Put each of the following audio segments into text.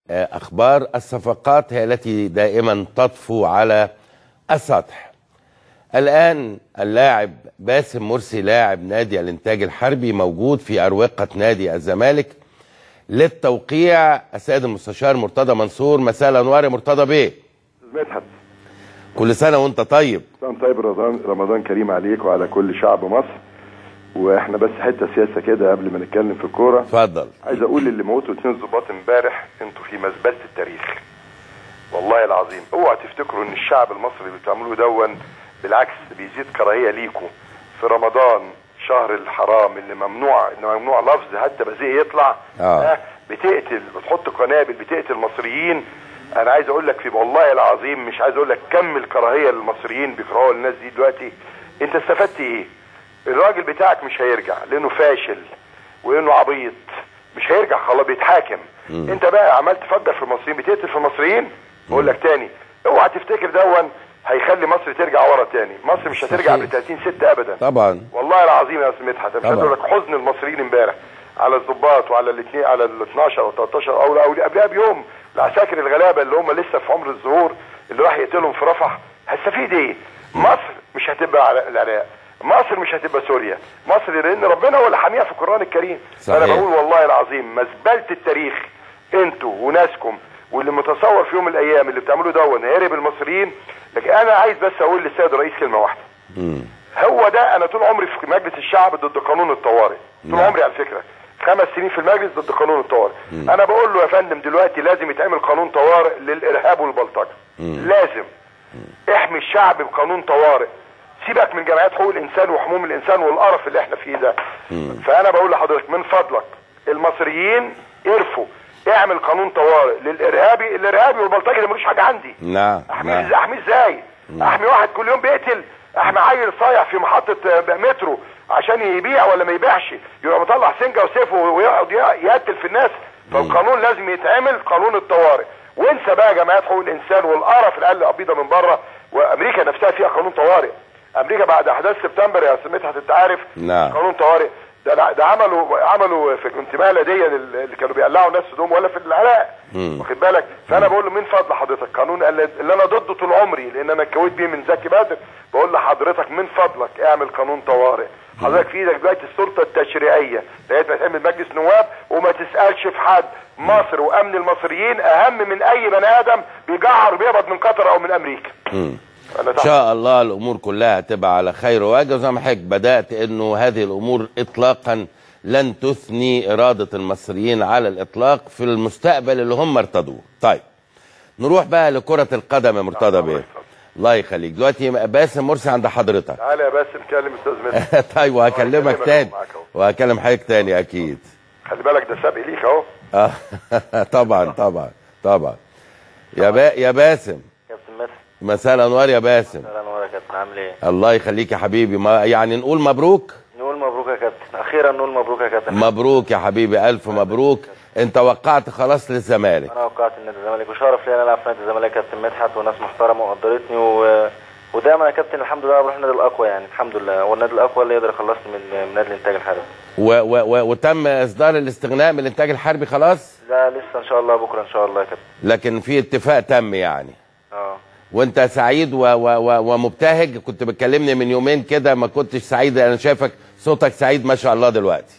أخبار الصفقات هي التي دائما تطفو على السطح الآن اللاعب باسم مرسي لاعب نادي الإنتاج الحربي موجود في أروقة نادي الزمالك للتوقيع السيد المستشار مرتضى منصور مساء الأنوار يا مرتضى بيه مدحت كل سنة وأنت طيب رمضان طيب رمضان رمضان كريم عليك وعلى كل شعب مصر واحنا بس حته سياسه كده قبل ما نتكلم في الكوره اتفضل عايز اقول للي موتوا اتنين ظباط امبارح انتوا في مزبله التاريخ والله العظيم اوعى تفتكروا ان الشعب المصري اللي بتعملوه دون بالعكس بيزيد كراهيه ليكم في رمضان شهر الحرام اللي ممنوع ان ممنوع لفظ حتى بذيء يطلع آه. ها، بتقتل بتحط قنابل بتقتل المصريين انا عايز اقول لك في والله العظيم مش عايز اقول لك كم الكراهيه للمصريين بيكرهوا الناس دي دلوقتي انت استفدت ايه الراجل بتاعك مش هيرجع لانه فاشل ولانه عبيط مش هيرجع خلاص بيتحاكم انت بقى عمال تفجر في المصريين بتقتل في المصريين بقول لك تاني اوعى تفتكر دون هيخلي مصر ترجع ورا تاني مصر مش هترجع صحيح. ب 30 6 ابدا طبعا والله العظيم يا استاذ مدحت مش عايز طبعا. اقول لك حزن المصريين امبارح على الضباط وعلى الاثنين على ال 12 او 13 او او قبلها بيوم العساكر الغلابه اللي هم لسه في عمر الظهور اللي راح يقتلهم في رفح هتستفيد ايه؟ مصر مش هتبقى على العراق مصر مش هتبقى سوريا مصر لان ربنا هو اللي حاميها في القران الكريم صحيح. انا بقول والله العظيم مزبله التاريخ انتوا وناسكم واللي متصور في يوم من الايام اللي بتعملوه دون هيرب المصريين لكن انا عايز بس اقول للسيد الرئيس كلمه واحده هو ده انا طول عمري في مجلس الشعب ضد قانون الطوارئ طول نعم. عمري على فكره خمس سنين في المجلس ضد قانون الطوارئ انا بقول له يا فندم دلوقتي لازم يتعمل قانون طوارئ للارهاب والبلطجه لازم احمي الشعب بقانون طوارئ سيبك من جمعيات حقوق الانسان وحموم الانسان والقرف اللي احنا فيه ده فانا بقول لحضرتك من فضلك المصريين ارفوا اعمل قانون طوارئ للارهابي الارهابي والبلطجي ده ملوش حاجه عندي نعم احميه نعم ازاي احميه ازاي احمي واحد كل يوم بيقتل احمي عيل صايع في محطه آه، مترو عشان يبيع ولا ما يبيعش يبقى مطلع سنجه وسيفه ويقعد ي- يقتل في الناس فالقانون لازم يتعمل قانون الطوارئ وانسى بقى جمعيات حقوق الانسان والقرف العيال القبيضه من بره وامريكا نفسها فيها قانون طوارئ امريكا بعد احداث سبتمبر يا استاذ مدحت انت عارف نعم. قانون طوارئ ده ده عملوا عملوا في جنتمالا دي اللي كانوا بيقلعوا الناس في دوم ولا في العراق واخد بالك فانا بقول له من فضل حضرتك قانون اللي اللي انا ضده طول عمري لان انا اتكويت بيه من زكي بدر بقول لحضرتك من فضلك اعمل قانون طوارئ حضرتك في ايدك دلوقتي السلطه التشريعيه لغايه ما تعمل مجلس نواب وما تسالش في حد مصر وامن المصريين اهم من اي بني ادم بيجعر بيقبض من قطر او من امريكا انا ان تحت شاء الله الامور كلها هتبقى على خير وجه وزي ما حضرتك بدات انه هذه الامور اطلاقا لن تثني اراده المصريين على الاطلاق في المستقبل اللي هم ارتضوه. طيب نروح بقى لكره القدم يا مرتضى الله بيه. يسلمك. الله يخليك دلوقتي باسم مرسي عند حضرتك. تعالى يا باسم كلم استاذ مدحت طيب وهكلمك يكلمك تاني معاك أهو. وهكلم حضرتك تاني اكيد. خلي بالك ده سابق ليك اهو آه، طبعا طبعا طبعا يا با يا باسم كابتن مدحت مساء الانوار يا باسم اهلا نور يا كابتن عامل ايه؟ الله يخليك يا حبيبي ما يعني نقول مبروك نقول مبروك يا كابتن اخيرا نقول مبروك يا كابتن مبروك يا حبيبي الف مبروك انت وقعت خلاص للزمالك انا وقعت في نادي الزمالك وشرف لي انا العب في نادي الزمالك يا كابتن مدحت وناس محترمه وقدرتني و... ودايما يا كابتن الحمد لله بروح النادي الاقوى يعني الحمد لله هو النادي الاقوى اللي يقدر يخلصني من من نادي الانتاج الحربي و و و وتم اصدار الاستغناء من الانتاج الحربي خلاص لا لسه ان شاء الله بكره ان شاء الله يا كابتن لكن في اتفاق تم يعني اه وانت سعيد و و و ومبتهج كنت بتكلمني من يومين كده ما كنتش سعيد انا شايفك صوتك سعيد ما شاء الله دلوقتي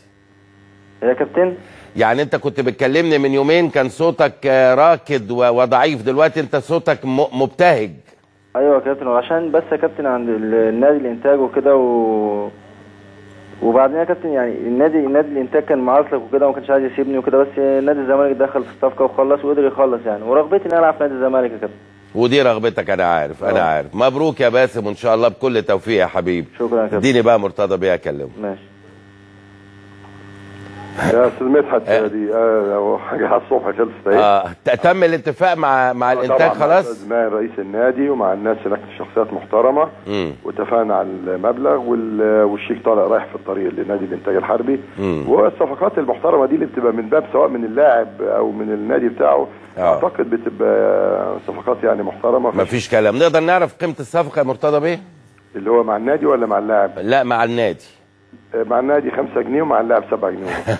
يا كابتن يعني انت كنت بتكلمني من يومين كان صوتك آه، راكد و- وضعيف دلوقتي انت صوتك م- مبتهج ايوه يا كابتن وعشان بس يا كابتن عند ال- النادي الانتاج وكده و وبعدين يا كابتن يعني النادي النادي الانتاج كان معاصلك وكده وما كانش عايز يسيبني وكده بس نادي الزمالك دخل في الصفقه وخلص وقدر يخلص يعني ورغبتي ان انا العب في نادي الزمالك يا كابتن ودي رغبتك انا عارف انا اه. عارف مبروك يا باسم وان شاء الله بكل توفيق يا حبيبي شكرا يا كابتن اديني بقى مرتضى بيه اكلمه ماشي يا استاذ مدحت آه. دي آه حاجه على الصبح خلصت اهي اه ت- تم الاتفاق مع مع الانتاج طبعاً مع خلاص الأستاذ ماهر رئيس النادي ومع الناس هناك شخصيات محترمه امم واتفقنا على المبلغ وال- والشيك طالع رايح في الطريق لنادي الانتاج الحربي مم. والصفقات المحترمه دي اللي بتبقى من باب سواء من اللاعب او من النادي بتاعه آه. اعتقد بتبقى صفقات يعني محترمه مفيش كلام نقدر نعرف قيمه الصفقه يا مرتضى بيه اللي هو مع النادي ولا مع اللاعب لا مع النادي مع النادي 5 جنيه ومع اللاعب 7 جنيه ونص.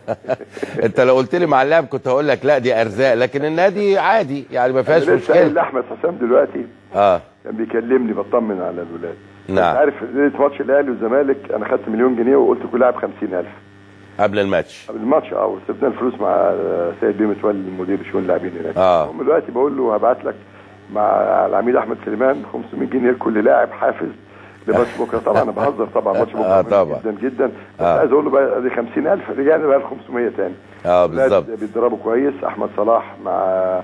انت لو قلت لي مع اللاعب كنت هقول لك لا دي ارزاق لكن النادي عادي يعني ما فيهاش أنا لسه قايل مشكله لاحمد حسام دلوقتي اه كان بيكلمني بطمن على الولاد نعم. انت عارف ليله ماتش الاهلي والزمالك انا خدت مليون جنيه وقلت كل لاعب 50000 قبل الماتش قبل الماتش اه وسبنا الفلوس مع آه، سيد بيه متولي المدير شؤون اللاعبين هناك آه. هم دلوقتي بقول له هبعت لك مع العميد احمد سليمان 500 جنيه لكل لاعب حافز لماتش بكره طبعا انا بهزر طبعا ماتش بكره آه، مهم طبعا. جدا جدا بس آه. عايز اقول له بقى دي 50000 رجعنا بقى ل 500 تاني اه ولاد بالظبط بيتدربوا كويس احمد صلاح مع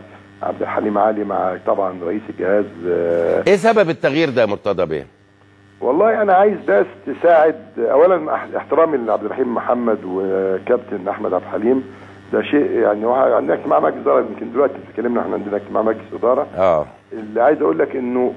عبد الحليم علي مع طبعا رئيس الجهاز آه، ايه سبب التغيير ده يا مرتضى بيه والله انا عايز ناس تساعد اولا أح- احترامي لعبد الرحيم محمد وكابتن احمد عبد الحليم ده شيء يعني هو عندنا اجتماع مجلس اداره يمكن دلوقتي اتكلمنا احنا عندنا اجتماع مجلس اداره اه اللي عايز اقول لك انه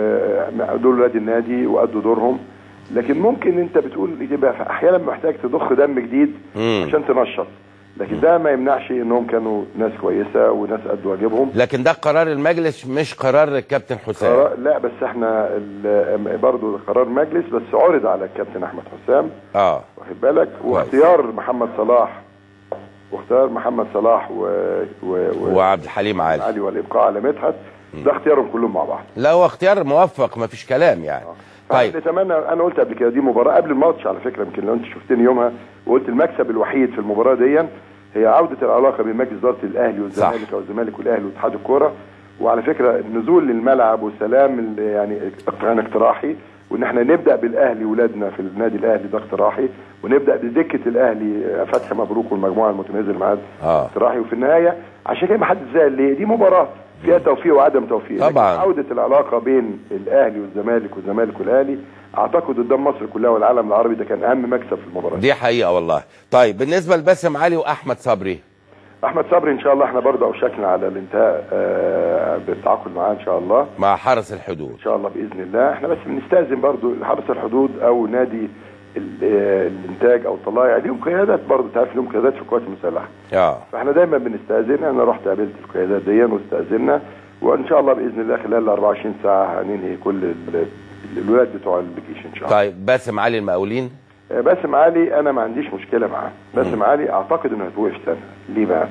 آه، دول ولاد النادي وادوا دورهم لكن ممكن انت بتقول يبقى احيانا محتاج تضخ دم جديد مم. عشان تنشط لكن ده ما يمنعش انهم كانوا ناس كويسه وناس قد واجبهم لكن ده قرار المجلس مش قرار الكابتن حسام قرار لا بس احنا ال- برضو قرار مجلس بس عرض على الكابتن احمد حسام اه واخد بالك واختيار محمد صلاح واختيار محمد صلاح و... و... و... وعبد الحليم علي علي والابقاء على مدحت ده اختيارهم كلهم مع بعض لا هو اختيار موفق ما فيش كلام يعني طيب طيب نتمنى انا قلت قبل كده دي مباراه قبل الماتش على فكره يمكن لو انت شفتني يومها وقلت المكسب الوحيد في المباراه دي هي عوده العلاقه بين مجلس اداره الاهلي والزمالك او الزمالك والاهلي واتحاد الكوره وعلى فكره النزول للملعب والسلام ال- يعني كان اقتراحي وان احنا نبدا بالاهلي ولادنا في النادي الاهلي ده اقتراحي ونبدا بدكه الاهلي آه، فتحي مبروك والمجموعه المتميزه اللي معاه آه. اقتراحي وفي النهايه عشان كده ما حدش زعل ليه دي مباراه فيها توفيق وعدم توفيق لكن طبعاً. عوده العلاقه بين الاهلي والزمالك والزمالك والاهلي اعتقد قدام مصر كلها والعالم العربي ده كان اهم مكسب في المباراه دي حقيقه والله طيب بالنسبه لباسم علي واحمد صبري احمد صبري ان شاء الله احنا برضه اوشكنا على الانتهاء آه، بالتعاقد معاه ان شاء الله مع حرس الحدود ان شاء الله باذن الله احنا بس بنستاذن برضه حرس الحدود او نادي ال- آه، الانتاج او الطلائع ليهم قيادات برضه تعرف ليهم قيادات في القوات المسلحه اه فاحنا دايما بنستاذن انا رحت قابلت القيادات دي واستاذنا وان شاء الله باذن الله خلال ال 24 ساعه هننهي كل ال- الولاد بتوع الجيش ان شاء الله طيب باسم علي المقاولين آه، باسم علي انا ما عنديش مشكله معاه باسم علي اعتقد انه هيتوقف سنه ليه بقى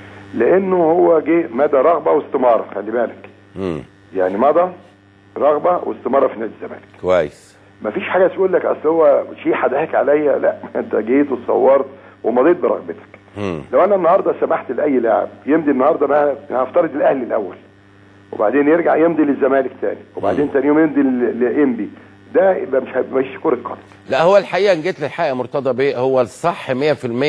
لانه هو جه مدى رغبه واستماره خلي بالك امم يعني مضى رغبه واستماره في نادي الزمالك كويس مفيش حاجه تقول لك اصل هو شيحه ضحك عليا لا انت جيت وتصورت ومضيت برغبتك امم لو انا النهارده سمحت لاي لاعب يمضي النهارده انا هفترض الاهلي الاول وبعدين يرجع يمضي للزمالك تاني وبعدين تاني يوم يمضي لل- لانبي ده يبقى مش هيبقى مش كره قدم لا هو الحقيقه ان جيت للحق يا مرتضى بيه هو الصح 100%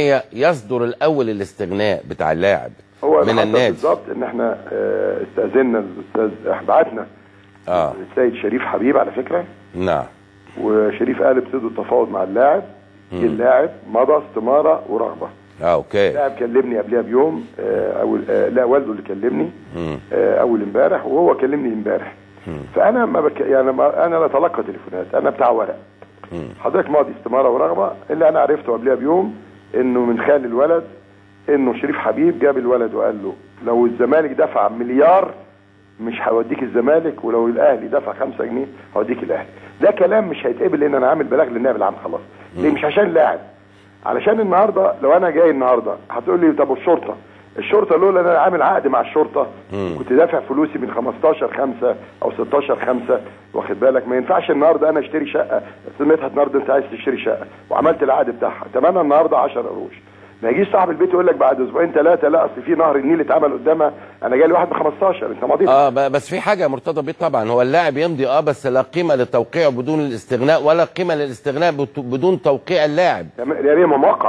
يصدر الاول الاستغناء بتاع اللاعب هو من اللي حصل النادي بالظبط ان احنا آه، استاذنا الاستاذ إحنا بعتنا اه السيد شريف حبيب على فكره نعم وشريف قال ابتدوا التفاوض مع اللاعب جه اللاعب مضى استماره ورغبه اه اوكي اللاعب كلمني قبلها بيوم آه، اول آه، لا والده اللي كلمني مم. آه، اول امبارح وهو كلمني امبارح فانا ما بك... يعني ما انا لا اتلقى تليفونات انا بتاع ورق حضرتك ماضي استماره ورغبه اللي انا عرفته قبلها بيوم انه من خال الولد انه شريف حبيب جاب الولد وقال له لو الزمالك دفع مليار مش هوديك الزمالك ولو الاهلي دفع خمسة جنيه هوديك الاهلي ده كلام مش هيتقبل لان انا عامل بلاغ للنائب العام خلاص ليه مش عشان لاعب علشان النهارده لو انا جاي النهارده هتقول لي طب والشرطه الشرطه لولا انا عامل عقد مع الشرطه كنت دافع فلوسي من 15 5 او 16 5 واخد بالك ما ينفعش النهارده انا اشتري شقه سميتها النهارده انت عايز تشتري شقه وعملت العقد بتاعها تمنى النهارده 10 قروش ما يجيش صاحب البيت يقول لك بعد اسبوعين ثلاثه لا اصل في نهر النيل اتعمل قدامها انا جالي واحد ب 15 انت ماضي اه ب- بس في حاجه يا مرتضى بيه طبعا هو اللاعب يمضي اه بس لا قيمه للتوقيع بدون الاستغناء ولا قيمه للاستغناء بت- بدون توقيع اللاعب يا ريم موقع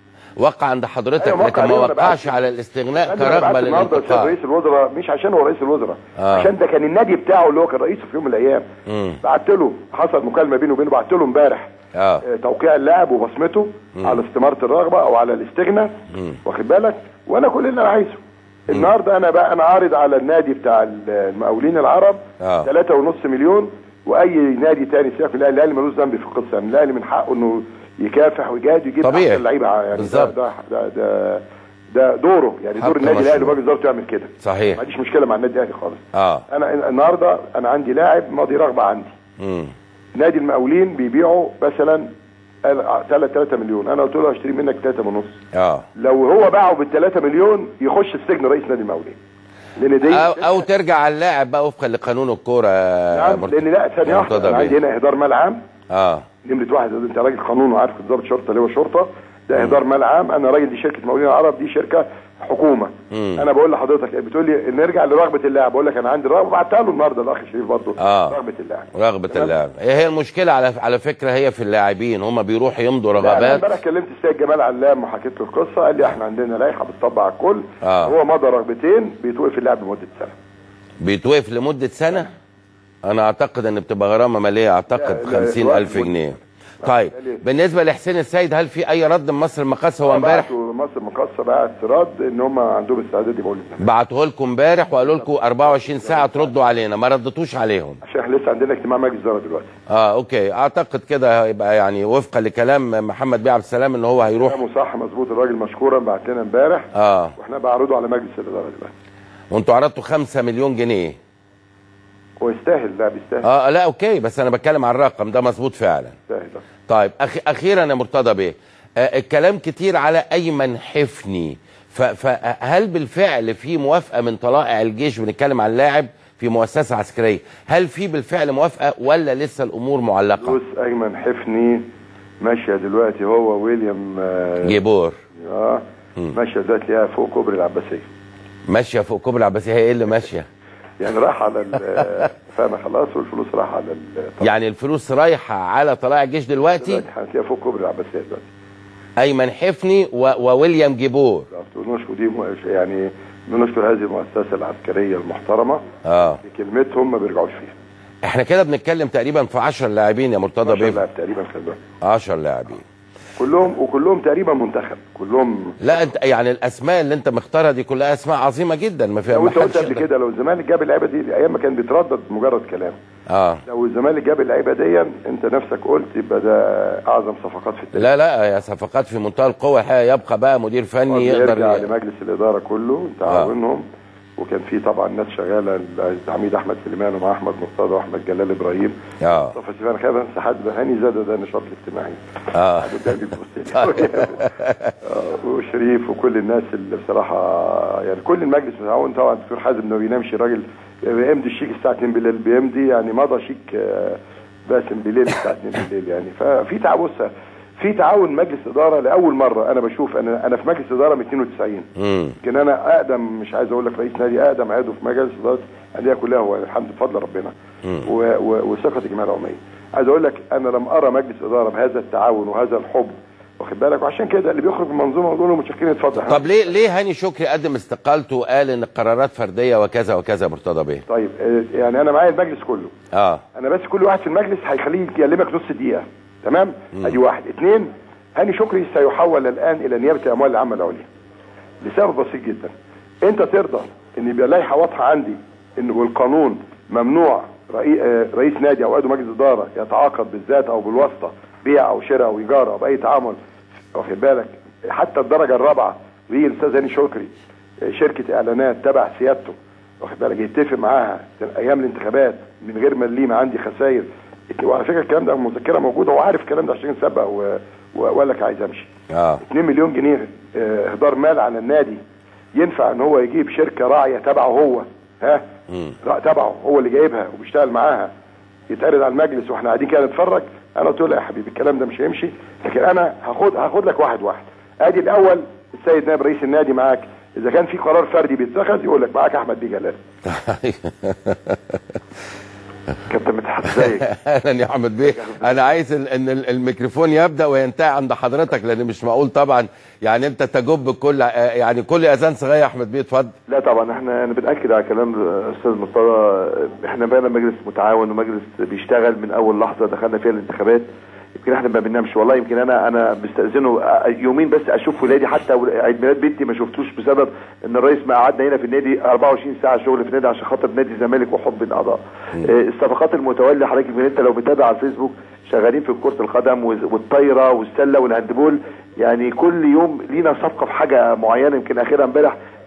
وقع عند حضرتك أيوة، موقع لكن ما ليه وأنا وقعش بعت- على الاستغناء أنا بعت كرغبه النهارده للسيد للانتقال رئيس الوزراء مش عشان هو رئيس الوزراء آه. عشان ده كان النادي بتاعه اللي هو كان رئيسه في يوم من الايام مم. بعت له حصل مكالمه بينه وبينه بعت له امبارح اه آه، توقيع اللاعب وبصمته على استماره الرغبه او على الاستغنى واخد بالك وانا كل اللي انا عايزه النهارده انا بقى انا عارض على النادي بتاع المقاولين العرب آه. 3.5 مليون واي نادي تاني سيبك من الاهلي الاهلي ملوش ذنب في القصه يعني الاهلي من حقه انه يكافح ويجاهد ويجيب طبيعي. احسن لعيبه يعني بالظبط. ده ده ده, ده دوره يعني حق دور النادي مشروع. الاهلي ومجلس ادارته يعمل كده صحيح ما عنديش مشكله مع النادي الاهلي خالص اه انا النهارده انا عندي لاعب ماضي رغبه عندي امم نادي المقاولين بيبيعوا مثلا قال 3 3 مليون انا قلت له هشتري منك 3 ونص اه لو هو باعه بال 3 مليون يخش السجن رئيس نادي المقاولين لان دي او او ترجع على اللاعب بقى وفقا لقانون الكوره نعم مرت- لان لا ثانيه واحده مرتضى انا عندي بيه. هنا اهدار مال عام اه نمرة واحد انت راجل قانون وعارف ضابط شرطه اللي هو شرطه ده اهدار مال عام انا راجل دي شركه مقاولين العرب دي شركه حكومه مم. انا بقول لحضرتك بتقول لي نرجع لرغبه اللاعب بقول لك انا عندي رغبه بعتها له النهارده الاخ شريف برضه آه. رغبه اللاعب رغبه تمام؟ اللاعب هي هي المشكله على على فكره هي في اللاعبين هم بيروحوا يمضوا لا، انا رغبات امبارح كلمت السيد جمال علام وحكيت له القصه قال لي احنا عندنا لائحه بتطبق على الكل آه. هو مضى رغبتين بيتوقف اللاعب لمده سنه بيتوقف لمده سنه انا اعتقد ان بتبقى غرامه ماليه اعتقد لا، لا، 50000 الوقت جنيه طيب بالنسبه لحسين السيد هل في اي رد من مصر المقاصه هو امبارح بعتوا مصر مقاصه بعت رد ان هم عندهم استعداد يبقوا لنا بعته لكم امبارح وقالوا لكم 24 ساعه تردوا علينا ما ردتوش عليهم عشان احنا لسه عندنا اجتماع مجلس اداره دلوقتي اه اوكي اعتقد كده هيبقى يعني وفقا لكلام محمد بيه عبد السلام ان هو هيروح كلامه صح مظبوط الراجل مشكورا بعت لنا امبارح اه واحنا بعرضه على مجلس الاداره دلوقتي وانتوا عرضتوا 5 مليون جنيه هو يستاهل لا بيستاهل اه لا اوكي بس انا بتكلم عن الرقم ده مظبوط فعلا يستاهل طيب أخ... اخيرا يا مرتضى بيه آه الكلام كتير على ايمن حفني ف... فهل بالفعل في موافقه من طلائع الجيش بنتكلم عن لاعب في مؤسسه عسكريه هل في بالفعل موافقه ولا لسه الامور معلقه فلوس ايمن حفني ماشيه دلوقتي هو ويليام اه, جيبور آه ماشيه دلوقتي ليها فوق كوبري العباسيه ماشيه فوق كوبري العباسيه هي ايه اللي ماشيه يعني راح على ال- فاهمه خلاص والفلوس راح على ال- يعني الفلوس رايحه على طلائع الجيش دلوقتي دلوقتي هتلاقيها فوق كوبري العباسيه دلوقتي ايمن حفني و... وويليام جيبور ونشكر دي م- يعني بنشكر هذه المؤسسه العسكريه المحترمه اه بكلمتهم ما بيرجعوش فيها احنا كده بنتكلم تقريبا في 10 لاعبين يا مرتضى 12 بيه لاعب تقريبا خلي بالك 10 لاعبين كلهم وكلهم تقريبا منتخب كلهم لا انت يعني الاسماء اللي انت مختارها دي كلها اسماء عظيمه جدا ما فيها لو ما انت قلت حدش قبل يقدر- كده لو الزمالك جاب اللعيبه دي ايام ما كان بيتردد مجرد كلام اه لو الزمالك جاب اللعيبه دي انت نفسك قلت يبقى ده اعظم صفقات في التاريخ لا لا يا صفقات في منتهى القوه الحقيقه يبقى بقى مدير فني يقدر يرجع ي- لمجلس الاداره كله تعاونهم وكان في طبعا ناس شغاله العميد احمد سليمان ومع احمد مرتضى واحمد جلال ابراهيم اه مصطفى سليمان خير انسى حد هاني زاده ده النشاط الاجتماعي اه ابو دهبي بوستي آه، وشريف وكل الناس اللي بصراحه يعني كل المجلس متعاون طبعا الدكتور حازم ما بينامش راجل بيمضي الشيك الساعه 2 بالليل بيمضي يعني مضى شيك آه، باسم بالليل الساعه 2 بالليل يعني ففي تعاون في تعاون مجلس اداره لاول مره انا بشوف انا انا في مجلس اداره من 92 امم يمكن انا اقدم مش عايز اقول لك رئيس نادي اقدم عضو في مجلس اداره الانديه كلها هو الحمد بفضل ربنا و- و- وثقه الجمعيه العموميه عايز اقول لك انا لم ارى مجلس اداره بهذا التعاون وهذا الحب واخد بالك وعشان كده اللي بيخرج من المنظومه بيقول له متشكرين اتفضل طب ليه ليه هاني شكري قدم استقالته وقال ان القرارات فرديه وكذا وكذا يا مرتضى بيه طيب آه، يعني انا معايا المجلس كله اه انا بس كل واحد في المجلس هيخليه يكلمك نص دقيقه تمام ادي واحد اثنين هاني شكري سيحول الان الى نيابه الاموال العامه العليا لسبب بسيط جدا انت ترضى ان يبقى لائحه واضحه عندي ان والقانون ممنوع رئي- آه، رئيس نادي او عضو مجلس اداره يتعاقد بالذات او بالواسطه بيع او شراء او ايجار او باي تعامل واخد بالك حتى الدرجه الرابعه ويجي الاستاذ هاني شكري آه، شركه اعلانات تبع سيادته واخد بالك يتفق معاها ايام الانتخابات من غير ما ليه ما عندي خسائر وعلى فكره الكلام ده مذكره موجوده هو عارف الكلام ده عشان سبق و- و- وقال لك عايز امشي اه 2 مليون جنيه آه، اهدار مال على النادي ينفع ان هو يجيب شركه راعيه تبعه هو ها را- تبعه هو اللي جايبها وبيشتغل معاها يتعرض على المجلس واحنا قاعدين كده نتفرج انا قلت له يا حبيبي الكلام ده مش هيمشي لكن انا هاخد هاخد لك واحد واحد ادي الاول السيد نائب رئيس النادي معاك اذا كان في قرار فردي بيتخذ يقول لك معاك احمد بيه جلال كابتن مدحت ازيك اهلا يا احمد بيه انا عايز ال- ان ال- الميكروفون يبدا وينتهي عند حضرتك لان مش معقول طبعا يعني انت تجب كل آه، يعني كل اذان صغير يا احمد بيه اتفضل لا طبعا احنا انا بناكد على كلام الاستاذ مرتضى احنا بقينا مجلس متعاون ومجلس بيشتغل من اول لحظه دخلنا فيها الانتخابات يمكن احنا ما بننامش والله يمكن انا انا بستاذنه يومين بس اشوف ولادي حتى عيد ميلاد بنتي ما شفتوش بسبب ان الرئيس ما قعدنا هنا في النادي 24 ساعه شغل في النادي عشان خاطر نادي الزمالك وحب الاعضاء اه، الصفقات المتوليه حضرتك يمكن انت لو متابع على الفيسبوك شغالين في كره القدم والز- والطايره والسله والهاندبول يعني كل يوم لينا صفقه في حاجه معينه يمكن اخيرا امبارح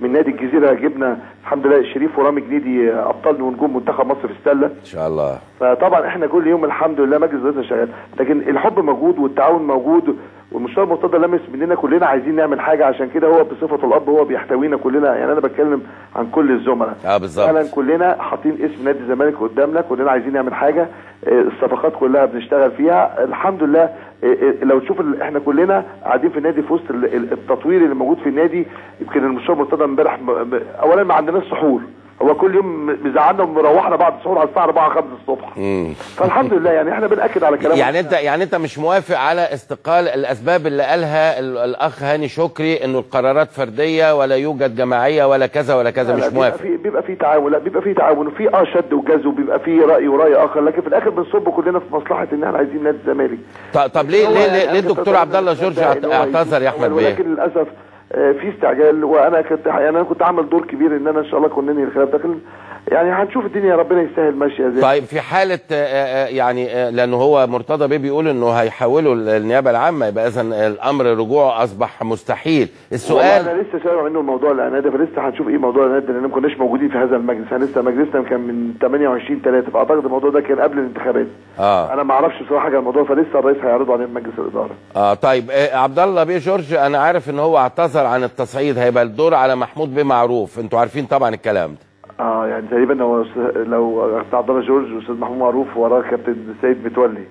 من نادي الجزيره جبنا الحمد لله شريف ورامي جنيدي آه، ابطال ونجوم منتخب مصر في السله ان شاء الله فطبعا احنا كل يوم الحمد لله مجلس الرئاسه شغال لكن الحب موجود والتعاون موجود والمستشار مرتضى لمس مننا كلنا عايزين نعمل حاجه عشان كده هو بصفه الاب هو بيحتوينا كلنا يعني انا بتكلم عن كل الزملاء اه بالظبط. فعلا كلنا حاطين اسم نادي الزمالك قدامنا كلنا عايزين نعمل حاجه آه، الصفقات كلها بنشتغل فيها الحمد لله آه، آه، لو تشوف ال- احنا كلنا قاعدين في النادي في وسط ال- ال- التطوير اللي موجود في النادي يمكن المستشار مرتضى امبارح م- م- اولا ما عندناش سحور هو كل يوم مزعلنا ومروحنا بعد السحور على الساعه 4 5 الصبح مم. فالحمد لله يعني احنا بناكد على كلام يعني انت يعني انت مش موافق على استقال الاسباب اللي قالها ال- الاخ هاني شكري انه القرارات فرديه ولا يوجد جماعيه ولا كذا ولا كذا لا، مش بيبقى موافق في بيبقى في تعاون لا بيبقى في تعاون وفي اه شد وجذب وبيبقى في راي وراي اخر لكن في الاخر بنصب كلنا في مصلحه ان احنا عايزين نادي الزمالك ط- طب ليه هو ليه يعني ليه, ليه أنا الدكتور كنت عبد الله جورج أتمنى اعت- إن هو اعتذر يا يجي. احمد بيه ولكن للاسف آه، في استعجال وانا كنت يعني انا كنت عامل دور كبير ان انا ان شاء الله كنا ننهي الخلاف لكن يعني هنشوف الدنيا ربنا يسهل ماشيه ازاي طيب في حالة آه، آه، يعني آه، لأنه هو مرتضى بيه بيقول إنه هيحولوا النيابة العامة يبقى إذا الأمر رجوعه أصبح مستحيل والله السؤال انا لسه سامع منه الموضوع الاعلانات ده فلسه هنشوف ايه موضوع الاعلانات ده لان ما كناش موجودين في هذا المجلس احنا لسه مجلسنا كان من 28 3 فاعتقد الموضوع ده كان قبل الانتخابات آه انا ما اعرفش بصراحه حاجه عن الموضوع فلسه الرئيس هيعرضه عليه مجلس الاداره آه طيب آه، عبد الله بيه جورج أنا عارف إن هو اعتذر عن التصعيد هيبقى الدور على محمود بيه معروف أنتوا عارفين طبعا الكلام ده اه يعني تقريبا هو أستاذ- لو أستاذ عبد الله جورج واستاذ محمود معروف وراه كابتن سيد متولي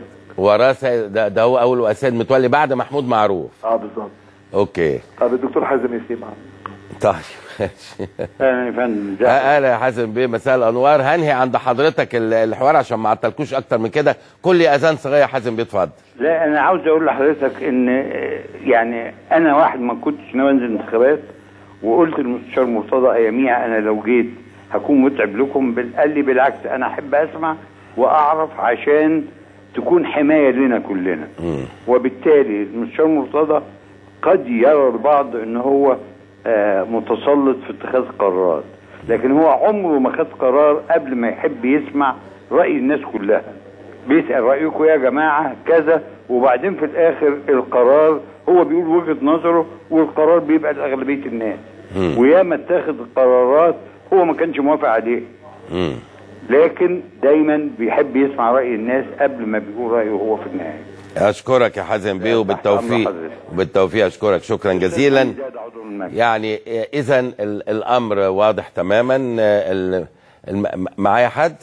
وراه سيد- ده, ده هو أول وأسيد متولي بعد محمود معروف اه بالظبط أوكي طب الدكتور حازم ياسين معانا طيب ماشي اهلا يا فندم ازيك؟ اهلا يا حازم بيه مساء الانوار هنهي عند حضرتك ال- الحوار عشان ما عطلكوش اكتر من كده كل اذان صغير يا حازم بيه اتفضل لا انا عاوز اقول لحضرتك ان آه، يعني انا واحد ما كنتش ناوي انزل انتخابات وقلت للمستشار مرتضى اياميها انا لو جيت هكون متعب لكم بل- قال لي بالعكس انا احب اسمع واعرف عشان تكون حمايه لنا كلنا وبالتالي المستشار مرتضى قد يرى البعض ان هو آه، متسلط في اتخاذ قرارات لكن هو عمره ما خد قرار قبل ما يحب يسمع راي الناس كلها بيسال رايكم يا جماعه كذا وبعدين في الاخر القرار هو بيقول وجهه نظره والقرار بيبقى لاغلبيه الناس وياما اتاخد القرارات هو ما كانش موافق عليه مم. لكن دايما بيحب يسمع راي الناس قبل ما بيقول رايه هو في النهايه اشكرك يا حازم بيه تحت وبالتوفيق أمر حضرتك. وبالتوفيق اشكرك شكرا جزيلا زاد عضو المجلس. يعني اذا الامر واضح تماما ال- الم- معايا حد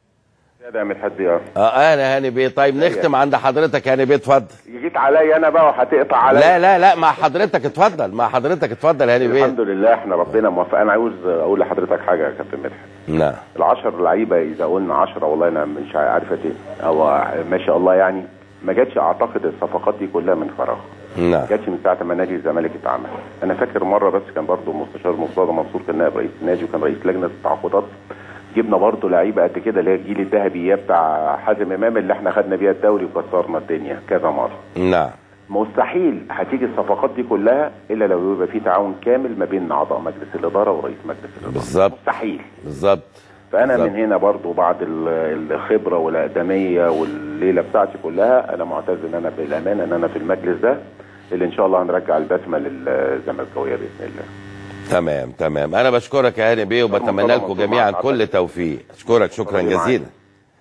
ده مدحت بيار اه اهلا هاني بيه طيب نختم عند حضرتك هاني بيه اتفضل جيت عليا انا بقى وهتقطع عليا لا لا لا مع حضرتك اتفضل مع حضرتك اتفضل هاني الحمد بيه لله احنا ربنا موفق انا عاوز اقول لحضرتك حاجه يا كابتن مدحت نعم العشر لعيبه اذا قلنا 10 والله انا مش عارفه ايه هو ما شاء الله يعني ما جاتش اعتقد الصفقات دي كلها من فراغ نعم جاتش من ساعه ما نادي الزمالك اتعمل انا فاكر مره بس كان برضو مستشار مرتضى منصور كان نائب رئيس النادي وكان رئيس لجنه التعاقدات جبنا برضو لعيبه قد كده اللي هي الجيل الذهبي بتاع حازم امام اللي احنا خدنا بيها الدوري وكسرنا الدنيا كذا مره نعم مستحيل هتيجي الصفقات دي كلها الا لو يبقى في تعاون كامل ما بين اعضاء مجلس الاداره ورئيس مجلس الاداره بالظبط. مستحيل بالظبط فانا بالظبط. من هنا برضو بعد ال- الخبره والاقدميه والليله بتاعتي كلها انا معتز ان انا بالامانه ان انا في المجلس ده اللي ان شاء الله هنرجع البسمه للزملكاويه باذن الله تمام تمام انا بشكرك يا هاني بيه وبتمنى طبعاً، لكم طبعاً، جميعا طبعاً. كل توفيق اشكرك شكرا طبعاً، معاك. جزيلا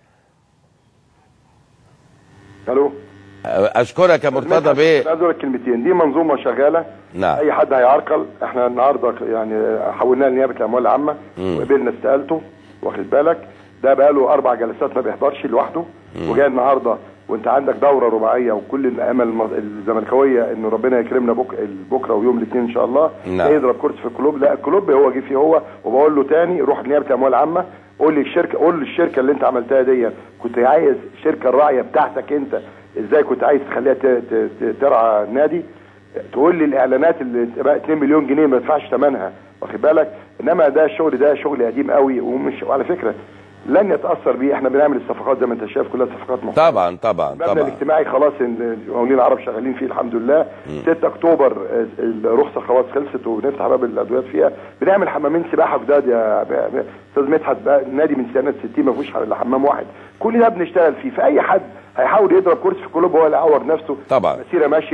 الو اشكرك يا مرتضى بيه عايز اقول لك كلمتين دي منظومه شغاله نعم. اي حد هيعرقل احنا النهارده يعني حولناه لنيابه الاموال العامه وقبلنا استقالته واخد بالك ده بقى له اربع جلسات ما بيحضرش لوحده وجاي النهارده وانت عندك دوره رباعيه وكل الامل الم- الزملكاويه انه ربنا يكرمنا بك بكره ويوم الاثنين ان شاء الله نعم. جاي يضرب كرسي في الكلوب لا الكلوب هو جه فيه هو وبقول له تاني روح نيابه الاموال العامه قول لي الشركه قول لي الشركه اللي انت عملتها دي كنت عايز الشركه الراعيه بتاعتك انت ازاي كنت عايز تخليها ت- ت- ت- ترعى النادي تقول لي الاعلانات اللي بقى 2 مليون جنيه ما تدفعش ثمنها واخد بالك انما ده الشغل ده شغل قديم قوي ومش وعلى فكره لن يتاثر بيه احنا بنعمل الصفقات زي ما انت شايف كلها صفقات محترمه طبعا طبعا المبنى طبعا الاجتماعي خلاص ال- المقاولين العرب شغالين فيه الحمد لله 6 اكتوبر آه، الرخصه خلاص خلصت ونفتح باب الادويات فيها بنعمل حمامين سباحه جداد يا ب- استاذ مدحت بقى النادي من سنه 60 ما فيهوش الا حمام واحد كل ده بنشتغل فيه فاي حد هيحاول يضرب كرسي في الكلوب هو اللي يعور نفسه طبعا. مسيره ماشيه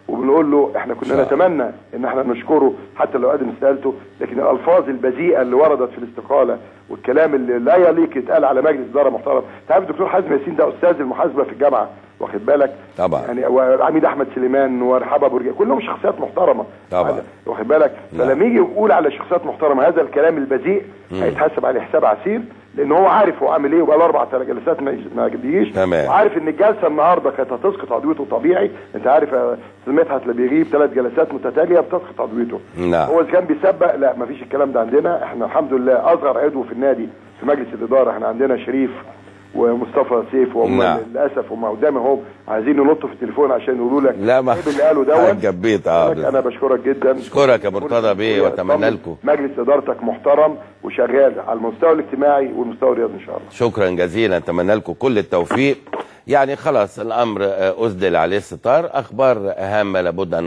وبنقول له احنا كنا شاء الله. نتمنى ان احنا نشكره حتى لو قدم استقالته لكن الالفاظ البذيئه اللي وردت في الاستقاله والكلام اللي لا يليق يتقال على مجلس اداره محترم انت عارف الدكتور حازم ياسين ده استاذ المحاسبه في الجامعه واخد بالك طبعا. يعني وعميد احمد سليمان ورحابه ابو رجال كلهم شخصيات محترمه طبعا. هذا- واخد بالك نعم. فلما يجي يقول على شخصيات محترمه هذا الكلام البذيء هيتحاسب عليه حساب عسير لان هو عارف هو عامل ايه وبقى له اربع جلسات ما ما بيجيش تمام. وعارف ان الجلسه النهارده كانت هتسقط عضويته طبيعي انت عارف يا استاذ مدحت اللي بيغيب ثلاث جلسات متتاليه بتسقط عضويته نعم. هو اذا كان بيسبق لا ما فيش الكلام ده عندنا احنا الحمد لله اصغر عضو في النادي في مجلس الاداره احنا عندنا شريف ومصطفى سيف وهم نعم. للاسف هم قدامي اهو عايزين ينطوا في التليفون عشان يقولوا لك لا ما ايه اللي قالوا دوت جبيت اه لك انا بشكرك جدا أشكرك يا مرتضى بيه وأتمنى لكم. مجلس ادارتك محترم وشغال على المستوى الاجتماعي والمستوى الرياضي ان شاء الله شكرا جزيلا اتمنى لكم كل التوفيق يعني خلاص الامر آه، اسدل عليه الستار اخبار هامه لابد ان